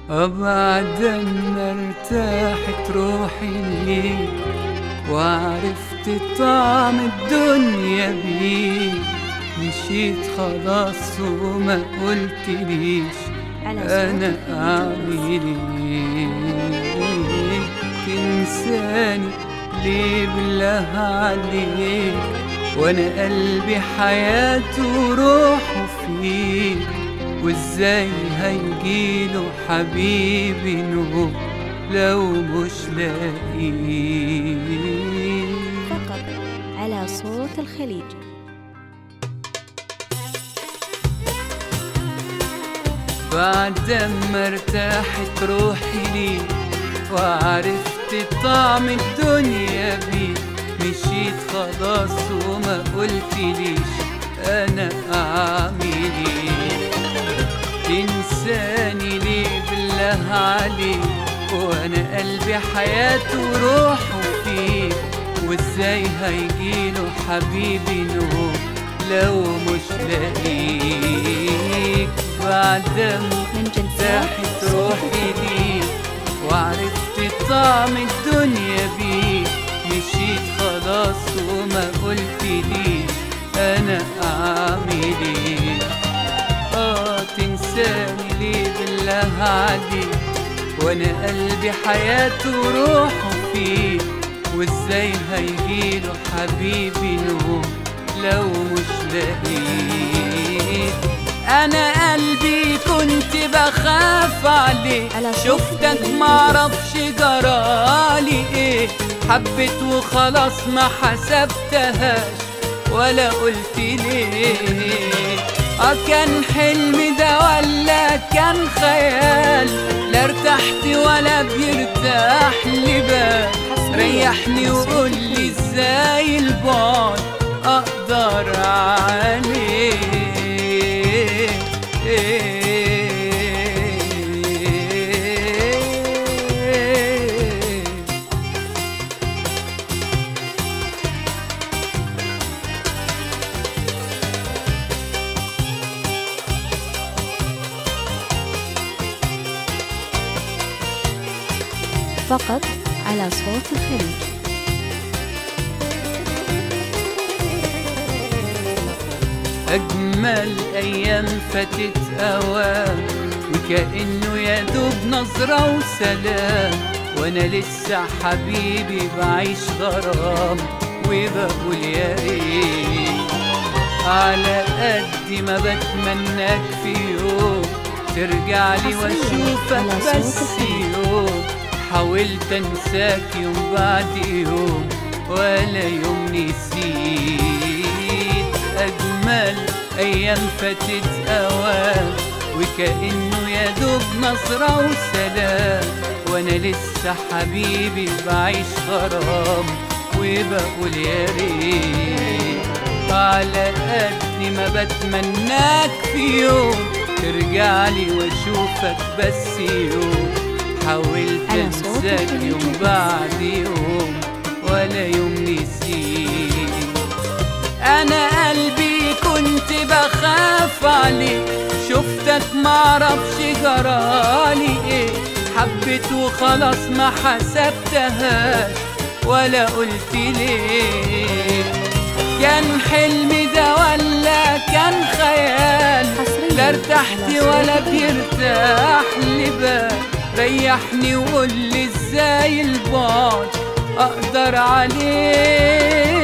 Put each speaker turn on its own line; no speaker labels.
وبعد ما ارتاحت روحي ليك وعرفت طعم الدنيا بيك مشيت خلاص وما قلتليش
على صوت
انا
الخليج
اعمل ايه تنساني ليه بالله عليك وانا قلبي حياته وروحه فيك وازاي هيجيله حبيبي نور لو مش لاقيك
فقط على صوت الخليج
بعد ما ارتاحت روحي ليك وعرفت طعم الدنيا بيك مشيت خلاص وما قلتليش انا اعمل ايه تنساني ليه بالله عليك وانا قلبي حياته وروحه فيك وازاي هيجيله حبيبي نور لو مش لاقيك بعد ما
من جلسات
ارتاحت
صوت
روحي
الخليج
ليك وعرفت طعم الدنيا بيك مشيت خلاص وما قلتليش انا اعمل ايه اه تنساني ليه بالله عليك وانا قلبي حياته وروحه فيك وازاي هيجيله حبيبي نور لو مش لاقيك انا قلبي كنت بخاف عليه
على صوت
شفتك
الخليج.
معرفش جرالي ايه حبيت وخلاص ما حسبتهاش ولا قلت ليه اه كان حلم ده ولا كان خيال لا ارتحت ولا بيرتاح لي بال
حصرياً
ريحني
على صوت
وقول لي
الخليج.
ازاي البعد اقدر عليه
فقط على صوت الخليج
أجمل أيام فاتت أوام وكأنه يا دوب نظرة وسلام وأنا لسه حبيبي بعيش غرام وبقول يا ريت على قد ما بتمناك في يوم ترجع لي
حصرياً
واشوفك
على صوت
بس
الخليج.
يوم حاولت انساك يوم بعد يوم ولا يوم نسيت اجمل ايام فاتت اوام وكانه يا دوب نظره وسلام وانا لسه حبيبي بعيش غرام وبقول يا ريت على قد ما بتمناك في يوم ترجع لي واشوفك بس يوم حاولت
على صوت
انساك
الخليج
يوم
بس.
بعد يوم ولا يوم نسيت انا قلبي كنت بخاف عليك شفتك معرفش جرالي ايه حبيت وخلاص ما حسبتهاش ولا قلت ليه كان حلمي ده ولا كان خيال
حصرياً
لا ارتحت
على صوت
ولا
الخليج.
بيرتاح لي بال ريحني وقول لي ازاي البعد اقدر عليه